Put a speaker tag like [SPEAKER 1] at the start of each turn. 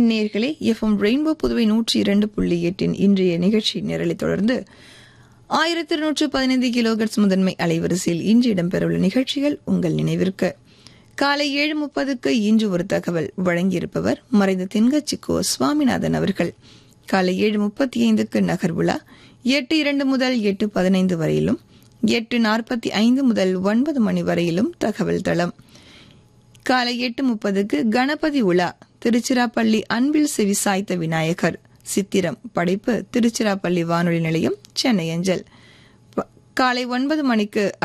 [SPEAKER 1] நேர்களே FM rainbow Puduvai நூற்றி இரண்டு புள்ளி எட்டின் இன்றைய நிகழ்ச்சி நிரலை தொடர்ந்து ஆயிரத்தி இருநூற்று பதினைந்து கிலோகட்ஸ் முதன்மை அலைவரிசையில் இன்று இடம்பெறவுள்ள நிகழ்ச்சிகள் உங்கள் நினைவிற்கு காலை ஏழு முப்பதுக்கு இன்று ஒரு தகவல் வழங்கியிருப்பவர் மறைந்த தென்கட்சி கோ சுவாமிநாதன் அவர்கள் காலை ஏழு முப்பத்தி ஐந்துக்கு நகர் விழா எட்டு இரண்டு முதல் எட்டு பதினைந்து வரையிலும் எட்டு நாற்பத்தி ஐந்து முதல் ஒன்பது மணி வரையிலும் தகவல் தளம் காலை எட்டு முப்பதுக்கு கணபதி உலா திருச்சிராப்பள்ளி அன்பில் செவி சாய்த்த விநாயகர் சித்திரம் படைப்பு திருச்சிராப்பள்ளி வானொலி நிலையம் சென்னை அஞ்சல் ப- காலை ஒன்பது மணிக்கு